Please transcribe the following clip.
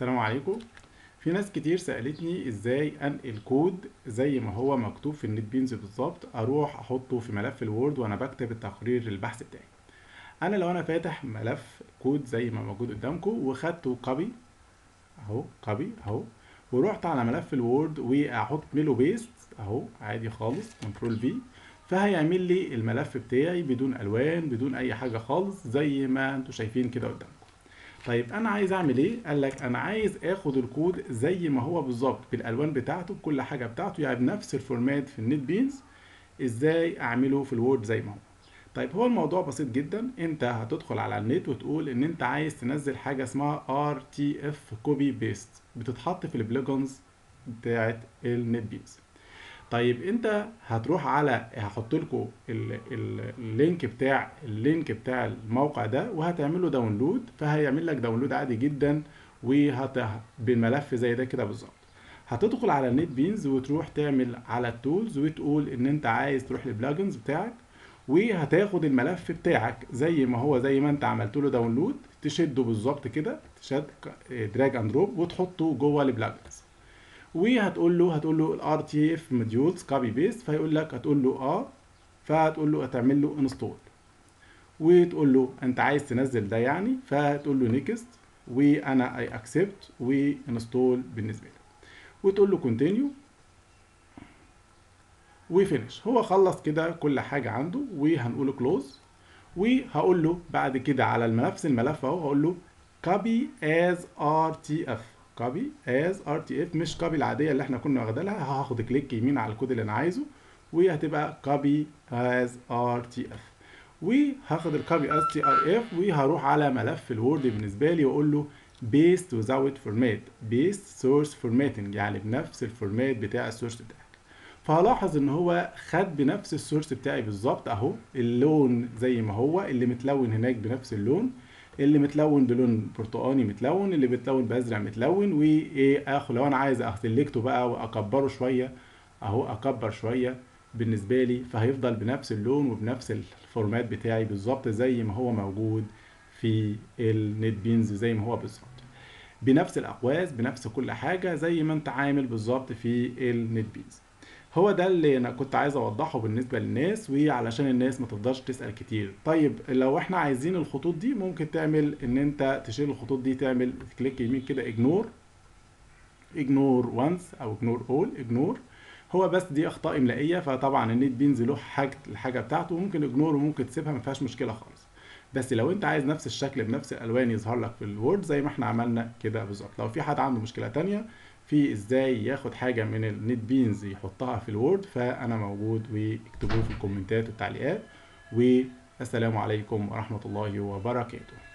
السلام عليكم في ناس كتير سألتني ازاي انقل كود زي ما هو مكتوب في النت بينز بالظبط اروح احطه في ملف الوورد وانا بكتب التقرير البحث بتاعي انا لو انا فاتح ملف كود زي ما موجود قدامكم وخدته كوبي اهو كوبي اهو ورحت على ملف الوورد واحط ميلو بيست اهو عادي خالص كنترول في فهيعمل لي الملف بتاعي بدون الوان بدون اي حاجه خالص زي ما انتم شايفين كده قدامكم طيب انا عايز اعمل ايه قال لك انا عايز اخد الكود زي ما هو بالظبط بالالوان بتاعته بكل حاجه بتاعته يعني بنفس الفورمات في النت بينز ازاي اعمله في الوورد زي ما هو طيب هو الموضوع بسيط جدا انت هتدخل على النت وتقول ان انت عايز تنزل حاجه اسمها RTF كوبي بيست بتتحط في البلجنز بتاعت النت بينز طيب انت هتروح على هحط لكم اللينك بتاع اللينك بتاع الموقع ده وهتعمل له داونلود فهيعمل لك داونلود عادي جدا وهت بالملف زي ده كده بالظبط هتدخل على النت بينز وتروح تعمل على التولز وتقول ان انت عايز تروح للبلجنز بتاعك وهتاخد الملف بتاعك زي ما هو زي ما انت عملت له داونلود تشده بالظبط كده تشد دراج اند دروب وتحطه جوه البلجنز وهتقول له هتقول له الار تي اف موديولز كوبي بيست فيقول لك هتقول له اه فهتقول له هتعمل له انستول وتقول له انت عايز تنزل ده يعني فهتقول له نيكست وانا اي اكسبت وانستول بالنسبه لك وتقول له كونتينيو وفينش هو خلص كده كل حاجه عنده وهنقول كلوز وهقول له بعد كده على نفس الملف اهو هقول له copy as rtf كوبي از ار تي اف مش كوبي العاديه اللي احنا كنا واخدينها هاخد كليك يمين على الكود اللي انا عايزه وهتبقى كوبي از ار تي اف وهاخد الكوبي از تي ار اف وهروح على ملف الوورد بالنسبه لي واقول له بيست وزاوت فورمات بيست سورس فورماتنج يعني بنفس الفورمات بتاع السورس بتاعك فهلاحظ ان هو خد بنفس السورس بتاعي بالظبط اهو اللون زي ما هو اللي متلون هناك بنفس اللون اللي متلون بلون برتقاني متلون اللي متلون بازرق متلون وايه اخد لو انا عايز اسلكته بقى واكبره شويه اهو اكبر شويه بالنسبه لي فهيفضل بنفس اللون وبنفس الفورمات بتاعي بالظبط زي ما هو موجود في النت بينز زي ما هو بالظبط بنفس الاقواس بنفس كل حاجه زي ما انت عامل بالظبط في النت بينز هو ده اللي انا كنت عايز اوضحه بالنسبه للناس وعلشان الناس ما تفضلش تسال كتير طيب لو احنا عايزين الخطوط دي ممكن تعمل ان انت تشيل الخطوط دي تعمل كليك يمين كده اجنور اجنور وانس او اجنور اول اجنور هو بس دي اخطاء املائيه فطبعا النت بينز له حاجه الحاجه بتاعته ممكن اجنور وممكن تسيبها ما فيهاش مشكله خالص بس لو انت عايز نفس الشكل بنفس الالوان يظهر لك في الوورد زي ما احنا عملنا كده بالظبط لو في حد عنده مشكله تانية في ازاي ياخد حاجه من النت بينز يحطها في الوورد فانا موجود واكتبوه في الكومنتات والتعليقات والسلام عليكم ورحمه الله وبركاته